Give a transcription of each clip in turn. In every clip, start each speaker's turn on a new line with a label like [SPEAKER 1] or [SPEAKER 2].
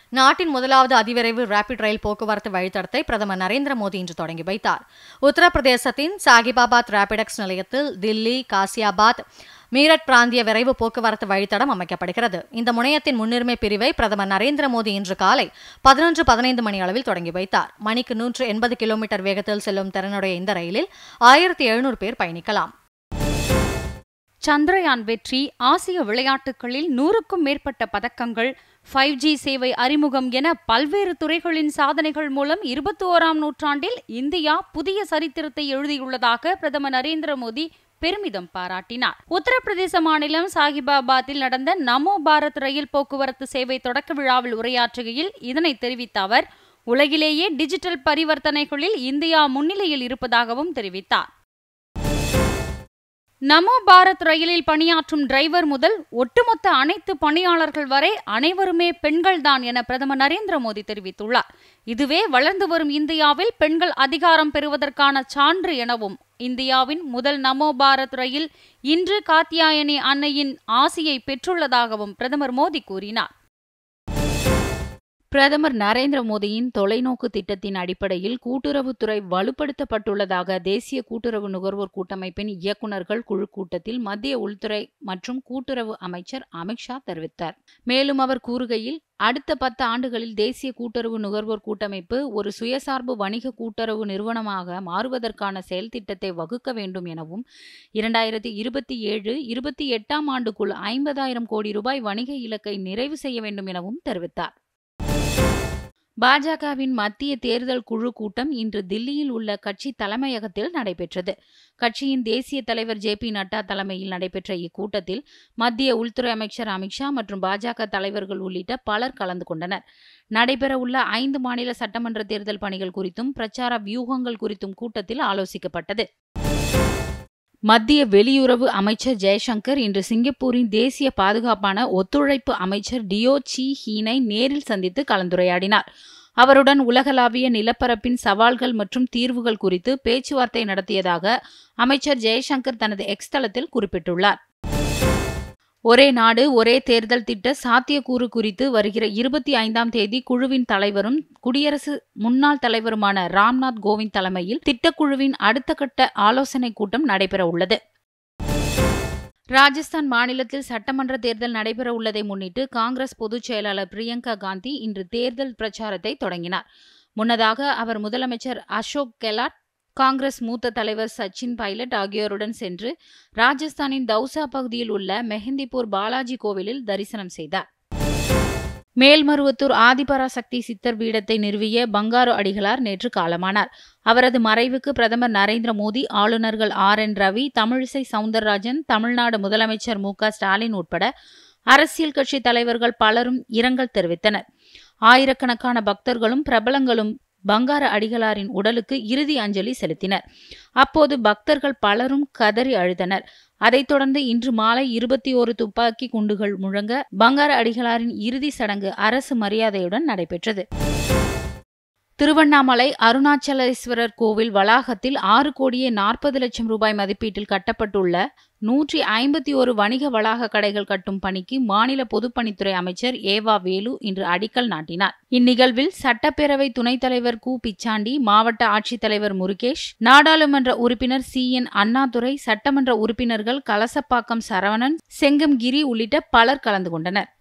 [SPEAKER 1] நாட்டின் முதலாவது அதிவிரைவு ரேபிட் ரயில் போக்குவரத்து வழித்தடத்தை பிரதமர் நரேந்திர மோடி இன்று தொடங்கி வைத்தார் உத்தரப்பிரதேசத்தின் சாகிபாபாத் ரேபிடெக்ஸ் நிலையத்தில் தில்லி காசியாபாத் மீரட் பிராந்திய விரைவு போக்குவரத்து வழித்தடம் அமைக்கப்படுகிறது இந்த முனையத்தின் முன்னுரிமை பிரிவை பிரதமர் நரேந்திர மோடி இன்று காலை பதினொன்று பதினைந்து மணி அளவில் தொடங்கி வைத்தார் மணிக்கு நூற்று எண்பது கிலோமீட்டர் வேகத்தில் செல்லும் திறனுடைய இந்த ரயிலில் ஆயிரத்தி எழுநூறு பேர் பயணிக்கலாம்
[SPEAKER 2] சந்திரயான் வெற்றி ஆசிய விளையாட்டுகளில் நூறுக்கும் மேற்பட்ட பதக்கங்கள் ஃபைவ் ஜி சேவை அறிமுகம் என பல்வேறு துறைகளின் சாதனைகள் மூலம் இருபத்தி ஓராம் நூற்றாண்டில் இந்தியா புதிய சரித்திரத்தை எழுதியுள்ளதாக பிரதமர் நரேந்திர மோடி பெருமிதம் பாராட்டினார் உத்தரப்பிரதேச மாநிலம் சாகிபாபாத்தில் நடந்த நமோ பாரத் ரயில் போக்குவரத்து சேவை தொடக்க விழாவில் உரையாற்றுகையில் இதனை தெரிவித்த அவர் உலகிலேயே டிஜிட்டல் பரிவர்த்தனைகளில் இந்தியா முன்னிலையில் இருப்பதாகவும் தெரிவித்தார் நமோ பாரத் ரயிலில் பணியாற்றும் டிரைவர் முதல் ஒட்டுமொத்த அனைத்து பணியாளர்கள் வரை அனைவருமே பெண்கள்தான் என பிரதமர் நரேந்திர மோடி தெரிவித்துள்ளார் இதுவே வளர்ந்து வரும் இந்தியாவில் பெண்கள் அதிகாரம் பெறுவதற்கான சான்று எனவும் இந்தியாவின் முதல் நமோ பாரத் ரயில் இன்று காத்தியாயனி அன்னையின் ஆசியை பெற்றுள்ளதாகவும் பிரதமர் மோடி கூறினார்
[SPEAKER 3] பிரதமர் நரேந்திர மோடியின் தொலைநோக்கு திட்டத்தின் அடிப்படையில் கூட்டுறவுத்துறை வலுப்படுத்தப்பட்டுள்ளதாக தேசிய கூட்டுறவு நுகர்வோர் கூட்டமைப்பின் இயக்குநர்கள் குழு கூட்டத்தில் மத்திய உள்துறை மற்றும் கூட்டுறவு அமைச்சர் அமித்ஷா தெரிவித்தார் மேலும் அவர் கூறுகையில் அடுத்த பத்து ஆண்டுகளில் தேசிய கூட்டுறவு நுகர்வோர் கூட்டமைப்பு ஒரு சுயசார்பு வணிக கூட்டுறவு நிறுவனமாக மாறுவதற்கான செயல் திட்டத்தை வகுக்க வேண்டும் எனவும் இரண்டாயிரத்தி இருபத்தி ஏழு இருபத்தி எட்டாம் ஆண்டுக்குள் ஐம்பதாயிரம் கோடி ரூபாய் வணிக இலக்கை நிறைவு செய்ய வேண்டும் எனவும் தெரிவித்தார் பாஜகவின் மத்திய தேர்தல் குழு கூட்டம் இன்று தில்லியில் உள்ள கட்சி தலைமையகத்தில் நடைபெற்றது கட்சியின் தேசிய தலைவர் ஜே பி நட்டா தலைமையில் நடைபெற்ற இக்கூட்டத்தில் மத்திய உள்துறை அமைச்சர் அமித்ஷா மற்றும் பாஜக தலைவர்கள் உள்ளிட்ட பலர் கலந்து கொண்டனர் நடைபெறவுள்ள ஐந்து மாநில சட்டமன்ற தேர்தல் பணிகள் குறித்தும் பிரச்சார வியூகங்கள் குறித்தும் கூட்டத்தில் ஆலோசிக்கப்பட்டது மத்திய வெளியுறவு அமைச்சர் ஜெய்சங்கர் இன்று சிங்கப்பூரின் தேசிய பாதுகாப்பான ஒத்துழைப்பு அமைச்சர் டியோ சி ஹீனை நேரில் சந்தித்து கலந்துரையாடினார் அவருடன் உலகளாவிய நிலப்பரப்பின் சவால்கள் மற்றும் தீர்வுகள் குறித்து பேச்சுவார்த்தை நடத்தியதாக அமைச்சர் ஜெய்சங்கர் தனது எக்ஸ் தளத்தில் குறிப்பிட்டுள்ளார் ஒரே நாடு ஒரே தேர்தல் திட்ட சாத்தியக்கூறு குறித்து வருகிற இருபத்தி ஐந்தாம் தேதி குழுவின் தலைவரும் குடியரசு முன்னாள் தலைவருமான ராம்நாத் கோவிந்த் தலைமையில் திட்டக்குழுவின் அடுத்த கட்ட ஆலோசனைக் கூட்டம் நடைபெற உள்ளது ராஜஸ்தான் மாநிலத்தில் சட்டமன்ற தேர்தல் நடைபெற உள்ளதை முன்னிட்டு காங்கிரஸ் பொதுச் செயலாளர் பிரியங்கா காந்தி இன்று தேர்தல் பிரச்சாரத்தை தொடங்கினார் முன்னதாக அவர் முதலமைச்சர் அசோக் கெலாட் காங்கிரஸ் மூத்த தலைவர் சச்சின் பைலட் ஆகியோருடன் சென்று ராஜஸ்தானின் தௌசா பகுதியில் உள்ள மெஹந்திப்பூர் பாலாஜி கோவிலில் தரிசனம் செய்தார் மேல்மருவத்தூர் ஆதிபராசக்தி சித்தர் பீடத்தை நிறுவிய பங்காரு அடிகளார் நேற்று காலமானார் அவரது மறைவுக்கு பிரதமர் நரேந்திர மோடி ஆளுநர்கள் ஆர் என் ரவி தமிழிசை சவுந்தரராஜன் தமிழ்நாடு முதலமைச்சர் மு ஸ்டாலின் உட்பட அரசியல் கட்சி தலைவர்கள் பலரும் இரங்கல் தெரிவித்தனர் ஆயிரக்கணக்கான பக்தர்களும் பிரபலங்களும் பங்கார அடிகளாரின் உடலுக்கு இறுதி அஞ்சலி செலுத்தினர் அப்போது பக்தர்கள் பலரும் கதறி அழுதனர் அதைத் தொடர்ந்து இன்று மாலை இருபத்தி ஓரு துப்பாக்கி குண்டுகள் முழங்க பங்கார அடிகளாரின் இறுதி சடங்கு அரசு மரியாதையுடன் நடைபெற்றது திருவண்ணாமலை அருணாச்சலேஸ்வரர் கோவில் வளாகத்தில் ஆறு கோடியே நாற்பது லட்சம் ரூபாய் மதிப்பீட்டில் கட்டப்பட்டுள்ள நூற்றி ஐம்பத்தி ஒரு வணிக வளாக கடைகள் கட்டும் பணிக்கு மாநில பொதுப்பணித்துறை அமைச்சர் ஏவா வேலு இன்று அடிக்கல் நாட்டினார் இந்நிகழ்வில் சட்டப்பேரவை துணைத் தலைவர் கு பிச்சாண்டி மாவட்ட ஆட்சித்தலைவர் முருகேஷ் நாடாளுமன்ற உறுப்பினர் சி என் அண்ணாதுரை சட்டமன்ற உறுப்பினர்கள் கலசப்பாக்கம் சரவணன் செங்கம் கிரி உள்ளிட்ட பலர் கலந்து கொண்டனர்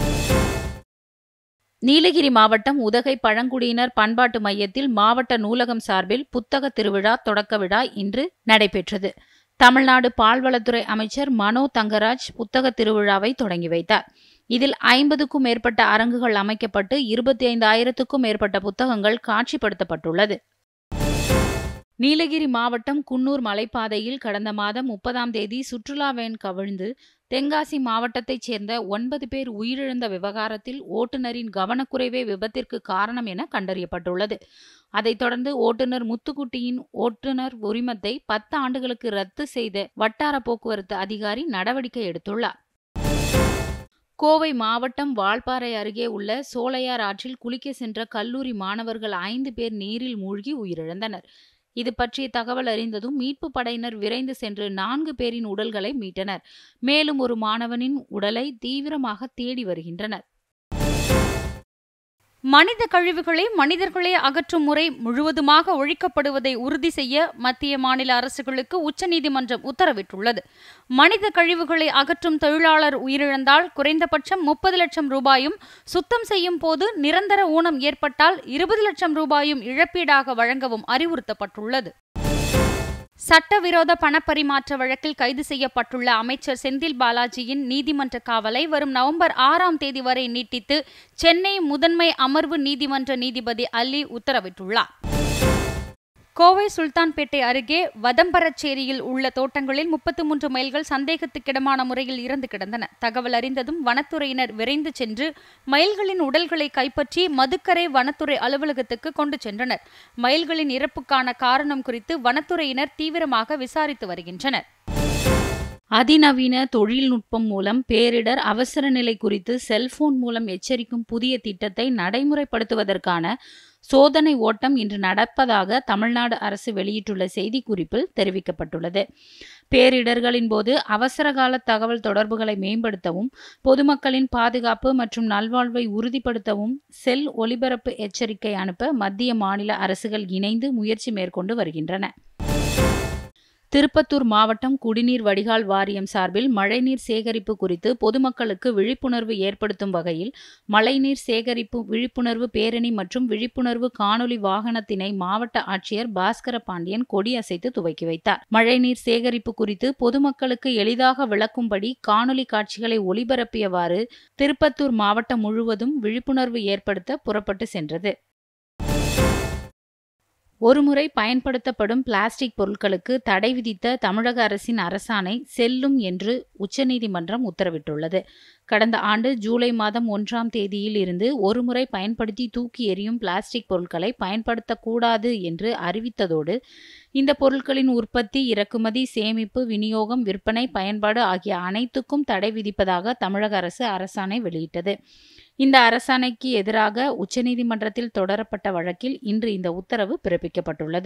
[SPEAKER 3] நீலகிரி மாவட்டம் உதகை பழங்குடியினர் பண்பாட்டு மையத்தில் மாவட்ட நூலகம் சார்பில் புத்தக திருவிழா தொடக்க விழா இன்று நடைபெற்றது தமிழ்நாடு பால்வளத்துறை அமைச்சர் மனோ தங்கராஜ் புத்தக திருவிழாவை தொடங்கி வைத்தார் இதில் ஐம்பதுக்கும் மேற்பட்ட அரங்குகள் அமைக்கப்பட்டு இருபத்தி ஐந்து ஆயிரத்துக்கும் மேற்பட்ட புத்தகங்கள் காட்சிப்படுத்தப்பட்டுள்ளது நீலகிரி மாவட்டம் குன்னூர் மலைப்பாதையில் கடந்த மாதம் முப்பதாம் தேதி சுற்றுலா வேன் கவிழ்ந்து தென்காசி மாவட்டத்தைச் சேர்ந்த ஒன்பது பேர் உயிரிழந்த விவகாரத்தில் ஓட்டுநரின் கவனக்குறைவே விபத்திற்கு காரணம் என கண்டறியப்பட்டுள்ளது அதைத் தொடர்ந்து ஓட்டுநர் முத்துக்குட்டியின் ஓட்டுநர் உரிமத்தை பத்து ஆண்டுகளுக்கு ரத்து செய்த வட்டார போக்குவரத்து அதிகாரி நடவடிக்கை எடுத்துள்ளார் கோவை மாவட்டம் வால்பாறை அருகே உள்ள சோலையார் ஆற்றில் குளிக்க சென்ற கல்லூரி மாணவர்கள் ஐந்து பேர் நீரில் மூழ்கி உயிரிழந்தனர் இது பற்றிய தகவல் அறிந்ததும் மீட்பு படையினர் விரைந்து சென்று நான்கு பேரின் உடல்களை மீட்டனர் மேலும் ஒரு மாணவனின் உடலை தீவிரமாக தேடி வருகின்றனர்
[SPEAKER 2] மனித கழிவுகளை மனிதர்களே அகற்றும் முறை முழுவதுமாக ஒழிக்கப்படுவதை உறுதி செய்ய மத்திய மாநில அரசுகளுக்கு உச்சநீதிமன்றம் உத்தரவிட்டுள்ளது மனித கழிவுகளை அகற்றும் தொழிலாளர் உயிரிழந்தால் குறைந்தபட்சம் முப்பது லட்சம் ரூபாயும் சுத்தம் செய்யும் போது நிரந்தர ஊனம் ஏற்பட்டால் இருபது லட்சம் ரூபாயும் இழப்பீடாக வழங்கவும் அறிவுறுத்தப்பட்டுள்ளது சட்டவிரோத பணப்பரிமாற்ற வழக்கில் கைது செய்யப்பட்டுள்ள அமைச்சர் செந்தில் பாலாஜியின் நீதிமன்ற காவலை வரும் நவம்பர் ஆறாம் தேதி வரை நீட்டித்து சென்னை முதன்மை அமர்வு நீதிமன்ற நீதிபதி அல்லி உத்தரவிட்டுள்ளார் கோவை சுல்தான்பேட்டை அருகே வதம்பரச்சேரியில் உள்ள தோட்டங்களில் முப்பத்து மூன்று மயில்கள் சந்தேகத்துக்கிடமான முறையில் இறந்து கிடந்தன தகவல் அறிந்ததும் வனத்துறையினர் விரைந்து சென்று மயில்களின் உடல்களை கைப்பற்றி மதுக்கரை வனத்துறை அலுவலகத்துக்கு கொண்டு சென்றனர் மயில்களின் இறப்புக்கான காரணம் குறித்து வனத்துறையினர் தீவிரமாக விசாரித்து வருகின்றனர்
[SPEAKER 3] அதிநவீன தொழில்நுட்பம் மூலம் பேரிடர் அவசர நிலை குறித்து செல்போன் மூலம் எச்சரிக்கும் புதிய திட்டத்தை நடைமுறைப்படுத்துவதற்கான சோதனை ஓட்டம் இன்று நடப்பதாக தமிழ்நாடு அரசு வெளியிட்டுள்ள செய்திக்குறிப்பில் தெரிவிக்கப்பட்டுள்ளது பேரிடர்களின் போது அவசரகால தகவல் தொடர்புகளை மேம்படுத்தவும் பொதுமக்களின் பாதுகாப்பு மற்றும் நல்வாழ்வை உறுதிப்படுத்தவும் செல் ஒலிபரப்பு எச்சரிக்கை அனுப்ப மத்திய மாநில அரசுகள் இணைந்து முயற்சி மேற்கொண்டு வருகின்றன திருப்பத்தூர் மாவட்டம் குடிநீர் வடிகால் வாரியம் சார்பில் மழைநீர் சேகரிப்பு குறித்து பொதுமக்களுக்கு விழிப்புணர்வு ஏற்படுத்தும் வகையில் மழைநீர் சேகரிப்பு விழிப்புணர்வு பேரணி மற்றும் விழிப்புணர்வு காணொலி வாகனத்தினை மாவட்ட ஆட்சியர் பாஸ்கர பாண்டியன் கொடியசைத்து துவக்கி வைத்தார் மழைநீர் சேகரிப்பு குறித்து பொதுமக்களுக்கு எளிதாக விளக்கும்படி காணொலி காட்சிகளை ஒளிபரப்பியவாறு திருப்பத்தூர் மாவட்டம் முழுவதும் விழிப்புணர்வு ஏற்படுத்த புறப்பட்டு சென்றது ஒருமுறை பயன்படுத்தப்படும் பிளாஸ்டிக் பொருட்களுக்கு தடை விதித்த தமிழக அரசின் அரசாணை செல்லும் என்று உச்சநீதிமன்றம் உத்தரவிட்டுள்ளது கடந்த ஆண்டு ஜூலை மாதம் ஒன்றாம் தேதியில் இருந்து ஒருமுறை பயன்படுத்தி தூக்கி எறியும் பிளாஸ்டிக் பொருட்களை பயன்படுத்தக்கூடாது என்று அறிவித்ததோடு இந்த பொருட்களின் உற்பத்தி இறக்குமதி சேமிப்பு விநியோகம் விற்பனை பயன்பாடு ஆகிய அனைத்துக்கும் தடை விதிப்பதாக தமிழக அரசு அரசாணை வெளியிட்டது இந்த அரசாணைக்கு எதிராக உச்சநீதிமன்றத்தில் தொடரப்பட்ட வழக்கில் இன்று இந்த உத்தரவு பிறப்பிக்கப்பட்டுள்ளது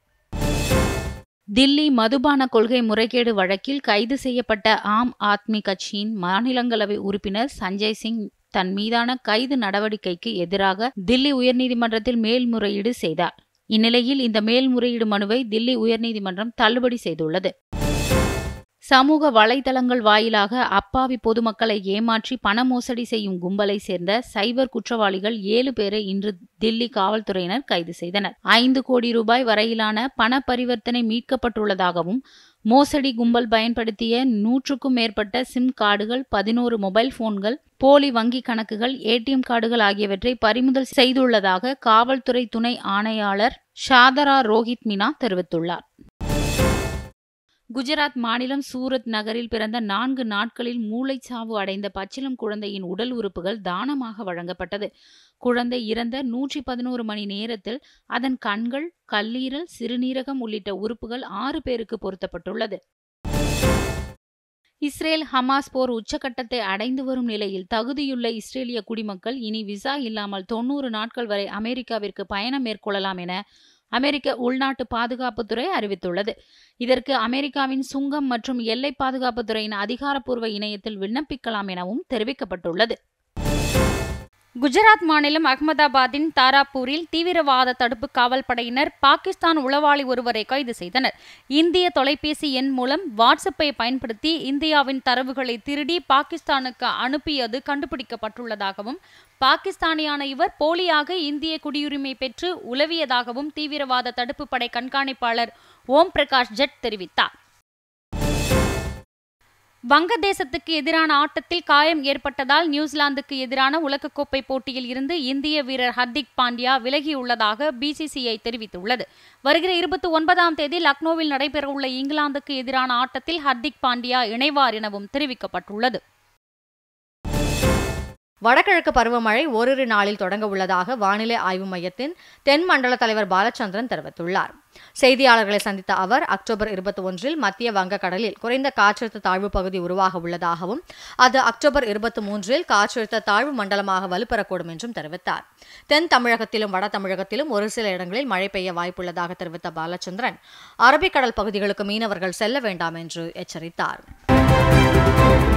[SPEAKER 3] தில்லி மதுபான கொள்கை முறைகேடு வழக்கில் கைது செய்யப்பட்ட ஆம் ஆத்மி கட்சியின் மாநிலங்களவை உறுப்பினர் சஞ்சய் சிங் தன் மீதான கைது நடவடிக்கைக்கு எதிராக தில்லி உயர்நீதிமன்றத்தில் மேல்முறையீடு செய்தார் இந்நிலையில் இந்த மேல்முறையீடு மனுவை தில்லி உயர்நீதிமன்றம் தள்ளுபடி செய்துள்ளது சமூக வலைதளங்கள் வாயிலாக அப்பாவி பொதுமக்களை ஏமாற்றி பண மோசடி செய்யும் கும்பலை சேர்ந்த சைபர் குற்றவாளிகள் ஏழு பேரை இன்று தில்லி காவல்துறையினர் கைது செய்தனர் ஐந்து கோடி ரூபாய் வரையிலான பண பரிவர்த்தனை மீட்கப்பட்டுள்ளதாகவும் மோசடி கும்பல் பயன்படுத்திய நூற்றுக்கும் மேற்பட்ட சிம் கார்டுகள் பதினோரு மொபைல் போன்கள் போலி வங்கி கணக்குகள் ஏடிஎம் கார்டுகள் ஆகியவற்றை பறிமுதல் செய்துள்ளதாக காவல்துறை துணை ஆணையாளர் ஷாதரா ரோஹித் மீனா தெரிவித்துள்ளார் குஜராத் மாநிலம் சூரத் நகரில் பிறந்த நான்கு நாட்களில் மூளைச்சாவு அடைந்த பச்சிலம் குழந்தையின் உடல் உறுப்புகள் தானமாக வழங்கப்பட்டது குழந்தை இறந்த நூற்றி பதினோரு மணி நேரத்தில் அதன் கண்கள் கல்லீரல் சிறுநீரகம் உள்ளிட்ட உறுப்புகள் ஆறு பேருக்கு பொருத்தப்பட்டுள்ளது இஸ்ரேல் ஹமாஸ் போர் உச்சக்கட்டத்தை அடைந்து வரும் நிலையில் தகுதியுள்ள இஸ்ரேலிய குடிமக்கள் இனி விசா இல்லாமல் தொன்னூறு நாட்கள் வரை அமெரிக்காவிற்கு பயணம் மேற்கொள்ளலாம் என அமெரிக்க உள்நாட்டு பாதுகாப்புத்துறை அறிவித்துள்ளது இதற்கு அமெரிக்காவின் சுங்கம் மற்றும் எல்லை பாதுகாப்புத்துறையின் அதிகாரப்பூர்வ இணையத்தில் விண்ணப்பிக்கலாம் எனவும் தெரிவிக்கப்பட்டுள்ளது
[SPEAKER 2] குஜராத் மாநிலம் அகமதாபாத்தின் தாராப்பூரில் தீவிரவாத தடுப்பு காவல் படையினர் பாகிஸ்தான் உளவாளி ஒருவரை கைது செய்தனர் இந்திய தொலைபேசி எண் மூலம் வாட்ஸ்அப்பை பயன்படுத்தி இந்தியாவின் தரவுகளை திருடி பாகிஸ்தானுக்கு அனுப்பியது கண்டுபிடிக்கப்பட்டுள்ளதாகவும் பாகிஸ்தானியான இவர் போலியாக இந்திய குடியுரிமை பெற்று உலவியதாகவும் தீவிரவாத தடுப்பு படை கண்காணிப்பாளர் ஓம் பிரகாஷ் ஜட் தெரிவித்தார் வங்கதேசத்துக்கு எதிரான ஆட்டத்தில் காயம் ஏற்பட்டதால் நியூசிலாந்துக்கு எதிரான உலகக்கோப்பை போட்டியில் இருந்து இந்திய வீரர் ஹர்திக் பாண்டியா விலகியுள்ளதாக பிசிசிஐ தெரிவித்துள்ளது வருகிற இருபத்தி ஒன்பதாம் தேதி லக்னோவில் நடைபெறவுள்ள இங்கிலாந்துக்கு எதிரான ஆட்டத்தில் ஹர்திக் பாண்டியா இணைவார் எனவும் தெரிவிக்கப்பட்டுள்ளது
[SPEAKER 1] வடகிழக்கு பருவமழை ஓரிரு நாளில் தொடங்க உள்ளதாக வானிலை ஆய்வு மையத்தின் தென் மண்டல தலைவர் பாலச்சந்திரன் தெரிவித்துள்ளார் செய்தியாளர்களை சந்தித்த அவர் அக்டோபர் இருபத்தி ஒன்றில் மத்திய வங்கக்கடலில் குறைந்த காற்றழுத்த தாழ்வு பகுதி உருவாக உள்ளதாகவும் அது அக்டோபர் இருபத்தி மூன்றில் காற்றழுத்த தாழ்வு மண்டலமாக வலுப்பெறக்கூடும் என்றும் தெரிவித்தார் தென் தமிழகத்திலும் வட தமிழகத்திலும் ஒரு சில இடங்களில் மழை பெய்ய வாய்ப்புள்ளதாக தெரிவித்த பாலச்சந்திரன் அரபிக்கடல் பகுதிகளுக்கு மீனவர்கள் செல்ல வேண்டாம் என்று எச்சரித்தார்